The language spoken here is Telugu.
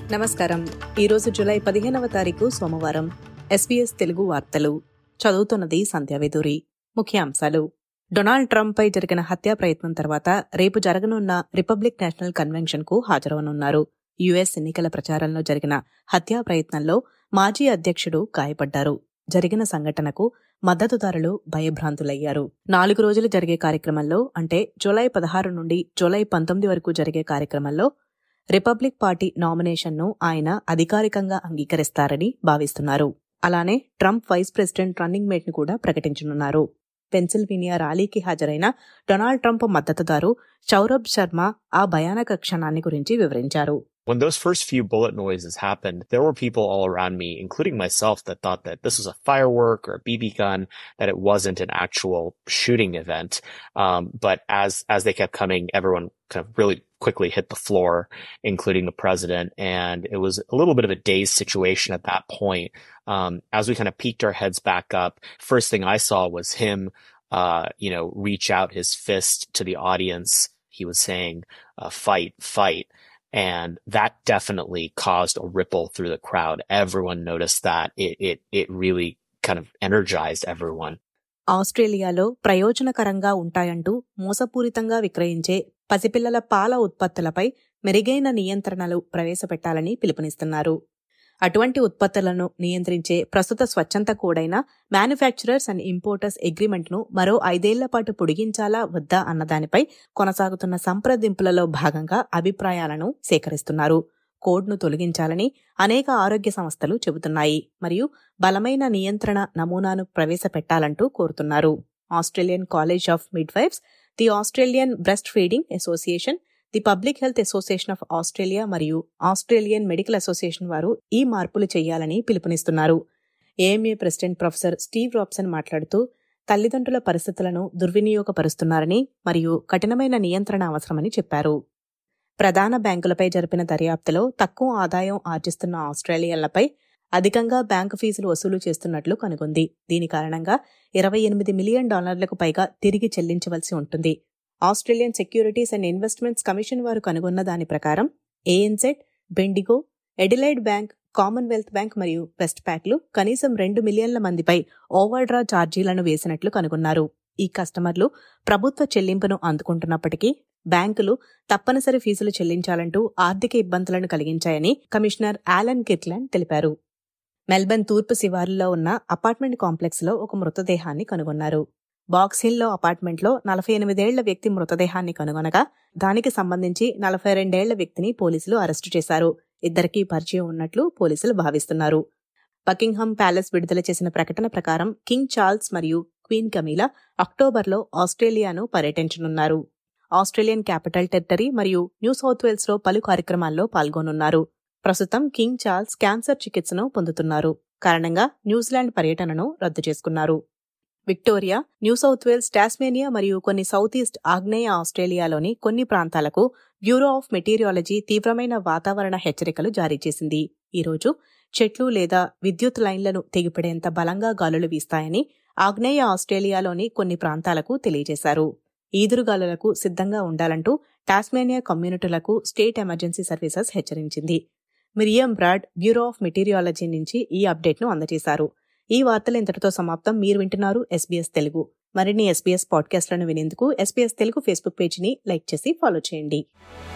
నమస్కారం ఈరోజు జూలై పదిహేనవ తారీఖు సోమవారం ఎస్బీఎస్ తెలుగు వార్తలు చదువుతున్నది సంధ్యావేదూరి ముఖ్యాంశాలు డొనాల్డ్ ట్రంప్ పై జరిగిన హత్యా ప్రయత్నం తర్వాత రేపు జరగనున్న రిపబ్లిక్ నేషనల్ కన్వెన్షన్ కు హాజరవనున్నారు యుఎస్ ఎన్నికల ప్రచారంలో జరిగిన హత్యా ప్రయత్నంలో మాజీ అధ్యక్షుడు గాయపడ్డారు జరిగిన సంఘటనకు మద్దతుదారులు భయభ్రాంతులయ్యారు నాలుగు రోజులు జరిగే కార్యక్రమంలో అంటే జూలై పదహారు నుండి జూలై పంతొమ్మిది వరకు జరిగే కార్యక్రమంలో రిపబ్లిక్ పార్టీ నామినేషన్ను ఆయన అధికారికంగా అంగీకరిస్తారని భావిస్తున్నారు అలానే Trump vice president running mate ను కూడా ప్రకటించనున్నారు పెన్సిల్వేనియా ర్యాలీకి హాజరైన డొనాల్డ్ ట్రంప్ మద్దతుదారు సౌరభ్ శర్మ ఆ భయానక క్షణాన్ని గురించి వివరించారు When those first few bullet noises happened, there were people all around me, including myself, that thought that this was a firework or a BB gun, that it wasn't an actual shooting event. Um, but as, as they kept coming, everyone kind of really quickly hit the floor, including the president. And it was a little bit of a dazed situation at that point. Um, as we kind of peeked our heads back up, first thing I saw was him, uh, you know, reach out his fist to the audience. He was saying, uh, fight, fight. And that definitely caused a ripple through the crowd. Everyone noticed that. It, it, it really kind of energized everyone. ఆస్ట్రేలియాలో ప్రయోజనకరంగా ఉంటాయంటూ మోసపూరితంగా విక్రయించే పసిపిల్లల పాల ఉత్పత్తులపై మెరుగైన నియంత్రణలు ప్రవేశపెట్టాలని పిలుపునిస్తున్నారు అటువంటి ఉత్పత్తులను నియంత్రించే ప్రస్తుత స్వచ్ఛంద కోడైన మ్యానుఫ్యాక్చరర్స్ అండ్ ఇంపోర్టర్స్ అగ్రిమెంట్ను మరో ఐదేళ్ల పాటు పొడిగించాలా వద్దా అన్నదానిపై కొనసాగుతున్న సంప్రదింపులలో భాగంగా అభిప్రాయాలను సేకరిస్తున్నారు కోడ్ను తొలగించాలని అనేక ఆరోగ్య సంస్థలు చెబుతున్నాయి మరియు బలమైన నియంత్రణ నమూనాను ప్రవేశపెట్టాలంటూ కోరుతున్నారు Australian college of midwives the Australian breast feeding association the public health association of Australia మరియు ఆస్ట్రేలియన్ మెడికల్ అసోసియేషన్ వారు ఈ మార్పులు చేయాలని పిలుపునిస్తున్నారు AMA president professor Steve Robson మాట్లాడుతూ తల్లిదండ్రుల పరిస్థితులను దుర్వినియోగపరుస్తున్నారని మరియు కఠినమైన నియంత్రణ అవసరమని చెప్పారు ప్రధాన బ్యాంకులపై జరిపిన దర్యాప్తులో తక్కువ ఆదాయం ఆర్జిస్తున్న ఆస్ట్రేలియన్లపై అధికంగా బ్యాంకు ఫీజులు వసూలు చేస్తున్నట్లు కనుగొంది దీని కారణంగా ఇరవై ఎనిమిది మిలియన్ డాలర్లకు పైగా తిరిగి చెల్లించవలసి ఉంటుంది Australian securities and investments commission వారు కనుగొన్న దాని ప్రకారం ANZ Bendigo Adelaide bank Commonwealth bank మరియు వెస్ట్ ప్యాక్లు కనీసం రెండు మిలియన్ల మందిపై ఓవర్డ్రా ఛార్జీలను వేసినట్లు కనుగొన్నారు ఈ కస్టమర్లు ప్రభుత్వ చెల్లింపును అందుకుంటున్నప్పటికీ బ్యాంకులు తప్పనిసరి ఫీజులు చెల్లించాలంటూ ఆర్థిక ఇబ్బందులను కలిగించాయని కమిషనర్ ఆలన్ కిర్లాండ్ తెలిపారు మెల్బర్న్ తూర్పు శివారులో ఉన్న అపార్ట్మెంట్ కాంప్లెక్స్ లో ఒక మృతదేహాన్ని కనుగొన్నారు బాక్స్ హిల్లో అపార్ట్మెంట్లో నలభై ఎనిమిదేళ్ల వ్యక్తి మృతదేహాన్ని కనుగొనగా దానికి సంబంధించి నలభై రెండేళ్ల వ్యక్తిని పోలీసులు అరెస్టు చేశారు ఇద్దరికీ పరిచయం ఉన్నట్లు పోలీసులు భావిస్తున్నారు బకింగ్హామ్ ప్యాలెస్ విడుదల చేసిన ప్రకటన ప్రకారం కింగ్ చార్ల్స్ మరియు క్వీన్ కమీలా అక్టోబర్లో ఆస్ట్రేలియాను పర్యటించనున్నారు ఆస్ట్రేలియన్ క్యాపిటల్ టెరిటరీ మరియు న్యూ సౌత్ వేల్స్ లో పలు కార్యక్రమాల్లో పాల్గొనున్నారు ప్రస్తుతం కింగ్ చార్ల్స్ క్యాన్సర్ చికిత్సను పొందుతున్నారు కారణంగా న్యూజిలాండ్ పర్యటనను రద్దు చేసుకున్నారు Victoria New South Wales Tasmania మరియు కొన్ని సౌత్ ఈస్ట్ ఆగ్నేయ ఆస్ట్రేలియాలోని కొన్ని ప్రాంతాలకు బ్యూరో ఆఫ్ మెటీరియాలజీ తీవ్రమైన వాతావరణ హెచ్చరికలు జారీ చేసింది ఈరోజు చెట్లు లేదా విద్యుత్ లైన్లను తెగిపడేంత బలంగా గాలులు వీస్తాయని ఆగ్నేయ ఆస్ట్రేలియాలోని కొన్ని ప్రాంతాలకు తెలియజేశారు ఈదురుగాలులకు సిద్ధంగా ఉండాలంటూ టాస్మేనియా కమ్యూనిటీలకు స్టేట్ ఎమర్జెన్సీ సర్వీసెస్ హెచ్చరించింది Miriam Brad bureau of meteorology నుంచి ఈ అప్డేట్ను అందజేశారు ఈ వార్తలు ఇంతటితో సమాప్తం మీరు వింటున్నారు ఎస్బీఎస్ తెలుగు మరిన్ని ఎస్బీఎస్ పాడ్కాస్ట్లను వినేందుకు ఎస్బీఎస్ తెలుగు ఫేస్బుక్ పేజీని లైక్ చేసి ఫాలో చేయండి